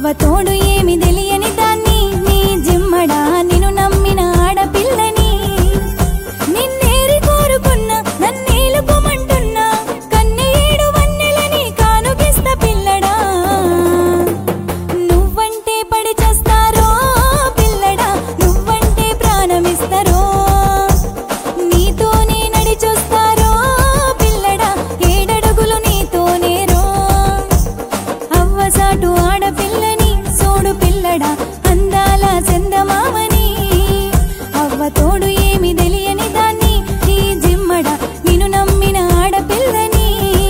తోడు ఏమి తెలియని దాన్ని నీ జిమ్మడా నిన్ను నమ్మిన ఆడపిల్లని నిన్నేరి కోరుకున్నా నన్నేలుకోమంటున్నా కన్నీడు వన్నెలని కానుకిస్త పిల్లడా నువ్వంటే పడి చేస్తారో పిల్లడా నువ్వంటే ప్రాణమిస్తారో నీతోనే నడి చూస్తారో పిల్లడా ఏడడుగులు నీతోనేరో అవ్వసాటు ఆడపిల్లని సోడు పిల్లడా అందాల చందమామని అవ్వ తోడు ఏమి తెలియని దాన్ని నీ జిమ్మడ నిన్ను నమ్మిన ఆడపిల్లని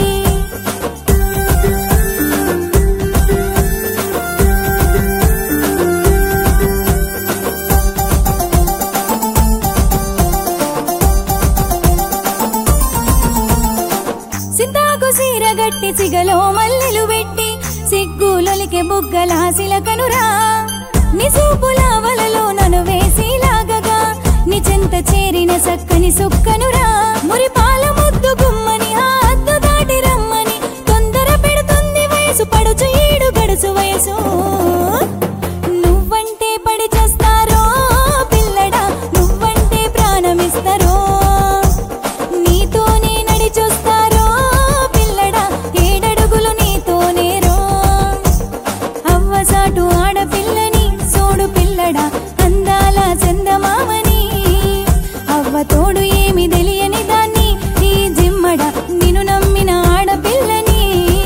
సింతాకు సీర గట్టి సిగలో మల్లెలు పెట్టి సిగ్గులొలికే బుగ్గలాసిల కనురా నీ సూపుల వలలో నన్ను వేసి లాగగా నీ చెంత చేరిన సక్కని సుక్కనురా మురి పాల ముద్దు గుమ్మని ఆ అద్దు దాటి రమ్మని తొందర పెడుతుంది వయసు పడుచు ఈడు గడుసు వయసు నువ్వంటే పడి చేస్తారో పిల్లడా నువ్వంటే ప్రాణమిస్తారో నీతోనే నడి చూస్తారో పిల్లడా ఏడడుగులు నీతోనేరో అవ్వసాటు ఆడపిల్లని సోడు పిల్లడా అందాల చందమామని అవ్వ తోడు ఏమి తెలియని దాన్ని నీ జిమ్మడ నిన్ను నమ్మిన ఆడపిల్లని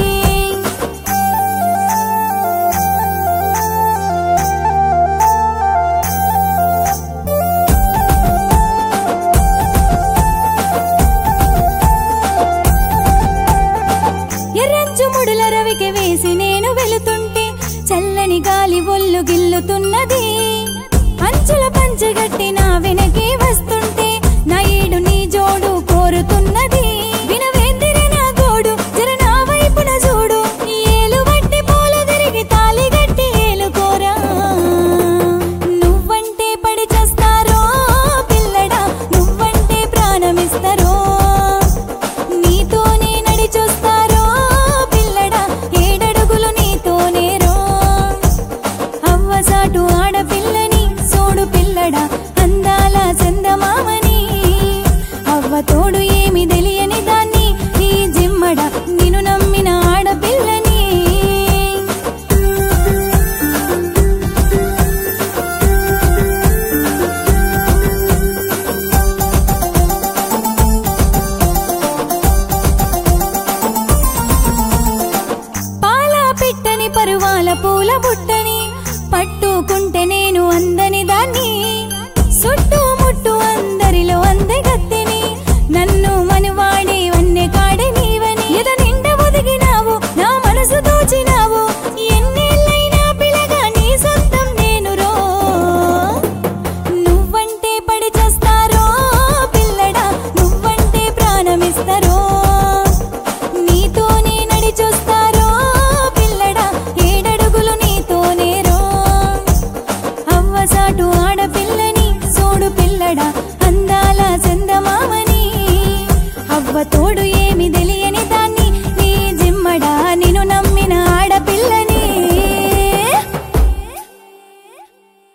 ఎర్రంచు ముడుల రవికి వేసి నేను వెళుతుంటే చల్లని గాలి ఒళ్ళు గిల్లుతున్నది అంచుల పంచగట్టి నా వెనకే వస్తుంటే నా ఈడు నీ జోడు కోరుతున్నది వినవేందిరే నా గోడు జర నా వైపున చూడు ఈ ఏలు వట్టి పూలు తిరిగి తాలి గట్టి ఏలుకోరా నువ్వంటే పడి చేస్తారో పిల్లడా నువ్వంటే ప్రాణమిస్తారో నీతోనే నడి చూస్తారో పిల్లడా ఏడడుగులు నీతోనేరో అవ్వసాటు ఆడపిల్లని సోడు పిల్లడా అందాల చందమామని అవ్వ తోడు ఏమి తెలియని దాన్ని నీ జిమ్మడ నిన్ను నమ్మిన ఆడపిల్లని పాల పిట్టని పరువాల పూల బుట్టని పట్టుకుంటే నేను అందని దాన్ని చుట్టూ ముట్టు అందరిలో అందగత్తెని నన్ను మనువాడే వన్నె కాడే నీవని ఎద నిండ ఒదిగినావు నా మనసు దోచినావు ఎన్నేళ్ళైనా పిలగా నీ సొంతం నేను రో నువ్వంటే పడి చేస్తారో పిల్లడా నువ్వంటే ప్రాణమిస్తారో నీతోనే నడి చూస్తారో పిల్లడా ఏడడుగులు నీతోనేరో అవ్వసాటు ఆడపిల్లని సోడు పిల్లడా అందాల చందమామని అవ్వ తోడు ఏమి తెలియని దా